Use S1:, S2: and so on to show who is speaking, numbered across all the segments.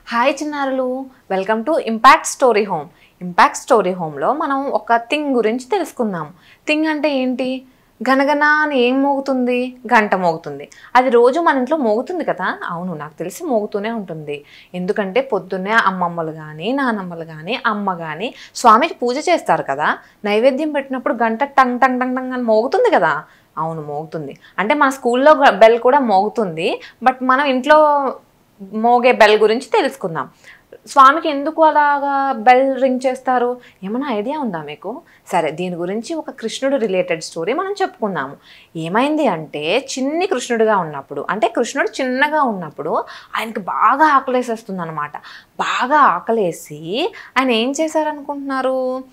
S1: hi చిన్నారులు welcome to impact story home impact story హోమ్లో మనం ఒక థింగ్ గురించి తెలుసుకుందాం థింగ్ అంటే ఏంటి గనగన అని ఏం మోగుతుంది గంట మోగుతుంది అది రోజు మన ఇంట్లో మోగుతుంది కదా అవును నాకు తెలిసి మోగుతూనే ఉంటుంది ఎందుకంటే పొద్దున్నే అమ్మమ్మలు కానీ నానమ్మలు కానీ అమ్మ కానీ స్వామికి పూజ చేస్తారు కదా నైవేద్యం పెట్టినప్పుడు గంట టంగ్ టంగ్ టంగ్ టంగ్ అని మోగుతుంది కదా అవును మోగుతుంది అంటే మన స్కూల్లో బెల్ కూడా మోగుతుంది బట్ మనం ఇంట్లో మోగే బెల్ గురించి తెలుసుకుందాం స్వామికి ఎందుకు అలాగా బెల్ రింగ్ చేస్తారు ఏమైనా ఐడియా ఉందా మీకు సరే దీని గురించి ఒక కృష్ణుడు రిలేటెడ్ స్టోరీ మనం చెప్పుకుందాము ఏమైంది అంటే చిన్ని కృష్ణుడిగా ఉన్నప్పుడు అంటే కృష్ణుడు చిన్నగా ఉన్నప్పుడు ఆయనకి బాగా ఆకలేసేస్తుంది అనమాట బాగా ఆకలేసి ఆయన ఏం చేశారనుకుంటున్నారు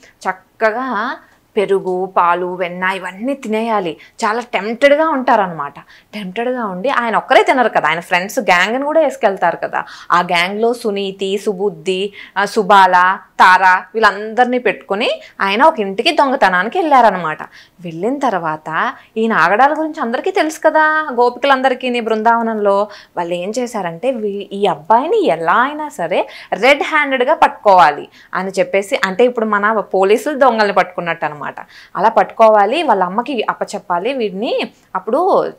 S1: చక్కగా పెరుగు పాలు వెన్న ఇవన్నీ తినేయాలి చాలా టెంప్టెడ్గా ఉంటారనమాట టెంప్టెడ్గా ఉండి ఆయన ఒక్కరే తినరు కదా ఆయన ఫ్రెండ్స్ గ్యాంగ్ని కూడా వేసుకెళ్తారు కదా ఆ గ్యాంగ్లో సునీతి సుబుద్ధి ఆ, సుబాల తార వీళ్ళందరినీ పెట్టుకొని ఆయన ఒక ఇంటికి దొంగతనానికి వెళ్ళారనమాట వెళ్ళిన తర్వాత ఈ నాగడాల గురించి అందరికీ తెలుసు కదా గోపికలందరికీ నీ బృందావనంలో వాళ్ళు ఏం చేశారంటే వీ- ఈ అబ్బాయిని ఎలా అయినా సరే రెడ్ హ్యాండెడ్గా పట్టుకోవాలి అని చెప్పేసి అంటే ఇప్పుడు మన పోలీసులు దొంగల్ని పట్టుకున్నట్టు అనమాట అలా పట్టుకోవాలి వాళ్ళ అమ్మకి అప్పచెప్పాలి వీడిని అప్పుడు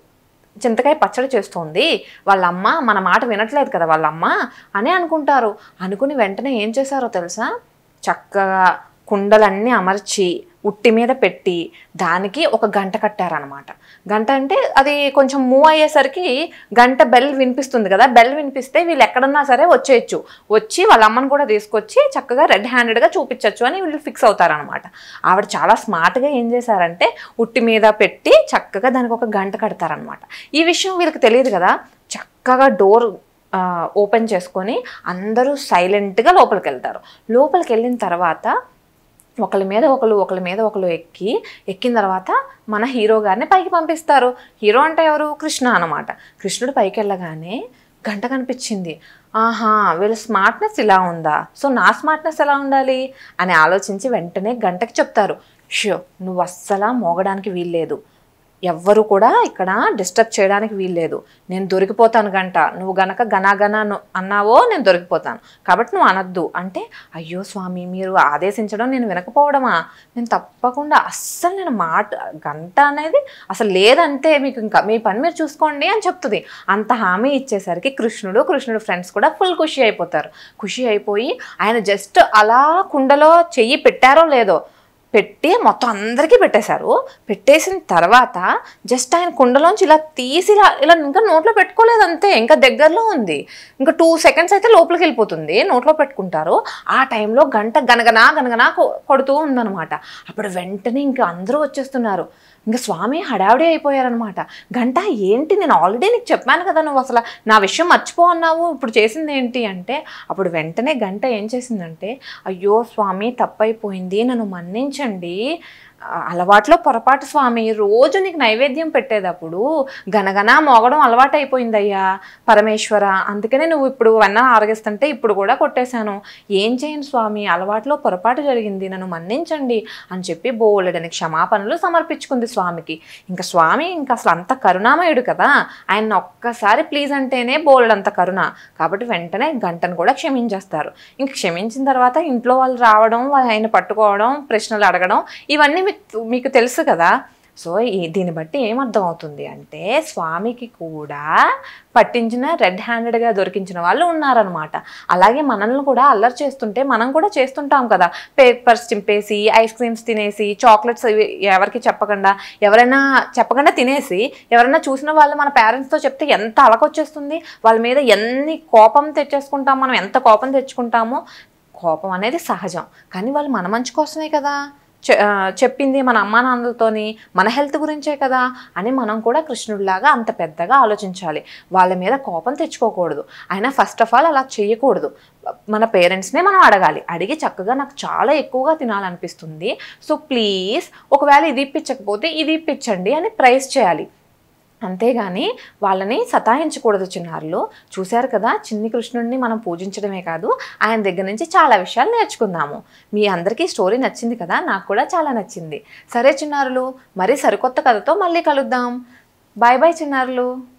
S1: చింతకాయ పచ్చడి చేస్తోంది వాళ్ళ అమ్మ మన మాట వినట్లేదు కదా వాళ్ళ అమ్మ అని అనుకుంటారు అనుకుని వెంటనే ఏం చేశారో తెలుసా చక్కగా కుండలన్నీ అమర్చి ఉట్టి మీద పెట్టి దానికి ఒక గంట కట్టారనమాట గంట అంటే అది కొంచెం మూవ్ అయ్యేసరికి గంట బెల్ వినిపిస్తుంది కదా బెల్ వినిపిస్తే వీళ్ళు ఎక్కడున్నా సరే వచ్చేయచ్చు వచ్చి వాళ్ళ అమ్మని కూడా తీసుకొచ్చి చక్కగా రెడ్ హ్యాండెడ్గా చూపించవచ్చు అని వీళ్ళు ఫిక్స్ అవుతారనమాట ఆవిడ చాలా స్మార్ట్గా ఏం చేశారంటే ఉట్టి మీద పెట్టి చక్కగా దానికి ఒక గంట కడతారనమాట ఈ విషయం వీళ్ళకి తెలియదు కదా చక్కగా డోర్ ఓపెన్ చేసుకొని అందరూ సైలెంట్గా లోపలికి వెళ్తారు లోపలికి వెళ్ళిన తర్వాత ఒకళ్ళ మీద ఒకళ్ళు ఒకళ్ళ మీద ఒకళ్ళు ఎక్కి ఎక్కిన తర్వాత మన హీరో గారిని పైకి పంపిస్తారు హీరో అంటే ఎవరు కృష్ణ అనమాట కృష్ణుడు పైకి వెళ్ళగానే గంట కనిపించింది ఆహా వీళ్ళ స్మార్ట్నెస్ ఇలా ఉందా సో నా స్మార్ట్నెస్ ఎలా ఉండాలి అని ఆలోచించి వెంటనే గంటకి చెప్తారు షో నువ్వు అస్సలా మోగడానికి వీల్లేదు ఎవ్వరు కూడా ఇక్కడ డిస్టర్బ్ చేయడానికి వీల్లేదు నేను దొరికిపోతాను గంట నువ్వు గనక గనాగన ను- అన్నావో నేను దొరికిపోతాను కాబట్టి నువ్వు అనొద్దు అంటే అయ్యో స్వామి మీరు ఆదేశించడం నేను వినకపోవడమా నేను తప్పకుండా అస్సలు నేను మాట గంట అనేది అసలు లేదంటే మీకు ఇంకా మీ పని మీరు చూసుకోండి అని చెప్తుంది అంత హామీ ఇచ్చేసరికి కృష్ణుడు కృష్ణుడు ఫ్రెండ్స్ కూడా ఫుల్ ఖుషి అయిపోతారు ఖుషి అయిపోయి ఆయన జస్ట్ అలా కుండలో చెయ్యి పెట్టారో లేదో పెట్టి మొత్తం అందరికీ పెట్టేశారు పెట్టేసిన తర్వాత జస్ట్ ఆయన కుండలోంచి ఇలా తీసి ఇలా ఇలా ఇంకా నోట్లో పెట్టుకోలేదు అంతే ఇంకా దగ్గరలో ఉంది ఇంకా టూ సెకండ్స్ అయితే లోపలికి వెళ్ళిపోతుంది నోట్లో పెట్టుకుంటారు ఆ టైంలో గంట గనగనా గనగనా కొ- కొడుతూ ఉందన్నమాట అప్పుడు వెంటనే ఇంకా అందరూ వచ్చేస్తున్నారు ఇంకా స్వామి హడావిడి అయిపోయారనమాట గంట ఏంటి నేను ఆల్రెడీ నీకు చెప్పాను కదా నువ్వు అసలు నా విషయం మర్చిపో అన్నావు ఇప్పుడు చేసింది ఏంటి అంటే అప్పుడు వెంటనే గంట ఏం చేసిందంటే అయ్యో స్వామి తప్పైపోయింది నన్ను మన్నించండి ఆ, అలవాట్లో పొరపాటు స్వామి రోజు నీకు నైవేద్యం పెట్టేటప్పుడు గనగన మోగడం అలవాటు అయిపోయిందయ్యా పరమేశ్వర అందుకనే నువ్వు ఇప్పుడు వెన్న ఆరగిస్తుంటే ఇప్పుడు కూడా కొట్టేశాను ఏం చేయను స్వామి అలవాట్లో పొరపాటు జరిగింది నన్ను మన్నించండి అని చెప్పి బోలెడని క్షమాపణలు సమర్పించుకుంది స్వామికి ఇంకా స్వామి ఇంకా అసలు అంత కరుణామయుడు కదా ఆయన ఒక్కసారి ప్లీజ్ అంటేనే బోలెడంత కరుణ కాబట్టి వెంటనే గంటను కూడా క్షమించేస్తారు ఇంక క్షమించిన తర్వాత ఇంట్లో వాళ్ళు రావడం వాళ్ళు ఆయన పట్టుకోవడం ప్రశ్నలు అడగడం ఇవన్నీ మీకు మీకు తెలుసు కదా సో ఈ దీన్ని బట్టి ఏమర్థం అవుతుంది అంటే స్వామికి కూడా పట్టించిన రెడ్ హ్యాండెడ్గా దొరికించిన వాళ్ళు ఉన్నారనమాట అలాగే మనల్ని కూడా అల్లరి చేస్తుంటే మనం కూడా చేస్తుంటాం కదా పేపర్స్ చింపేసి ఐస్ క్రీమ్స్ తినేసి చాక్లెట్స్ ఇవి ఎవరికి చెప్పకుండా ఎవరైనా చెప్పకుండా తినేసి ఎవరైనా చూసిన వాళ్ళు మన పేరెంట్స్తో చెప్తే ఎంత అలకొచ్చేస్తుంది వాళ్ళ మీద ఎన్ని కోపం తెచ్చేసుకుంటాం మనం ఎంత కోపం తెచ్చుకుంటామో కోపం అనేది సహజం కానీ వాళ్ళు మన మంచి కోసమే కదా చె- ఆ, చెప్పింది మన అమ్మా నాన్నలతోని మన హెల్త్ గురించే కదా అని మనం కూడా కృష్ణుడిలాగా అంత పెద్దగా ఆలోచించాలి వాళ్ళ మీద కోపం తెచ్చుకోకూడదు అయినా ఫస్ట్ ఆఫ్ ఆల్ అలా చేయకూడదు మన పేరెంట్స్నే మనం అడగాలి అడిగి చక్కగా నాకు చాలా ఎక్కువగా తినాలనిపిస్తుంది సో ప్లీజ్ ఒకవేళ ఇది ఇప్పించకపోతే ఇది ఇప్పించండి అని ప్రైస్ చేయాలి అంతేగాని వాళ్ళని సతాయించకూడదు చిన్నారులు చూశారు కదా చిన్ని కృష్ణుడిని మనం పూజించడమే కాదు ఆయన దగ్గర నుంచి చాలా విషయాలు నేర్చుకుందాము మీ అందరికీ స్టోరీ నచ్చింది కదా నాకు కూడా చాలా నచ్చింది సరే చిన్నారులు మరి సరికొత్త కథతో మళ్ళీ కలుద్దాం బాయ్ బాయ్ చిన్నారులు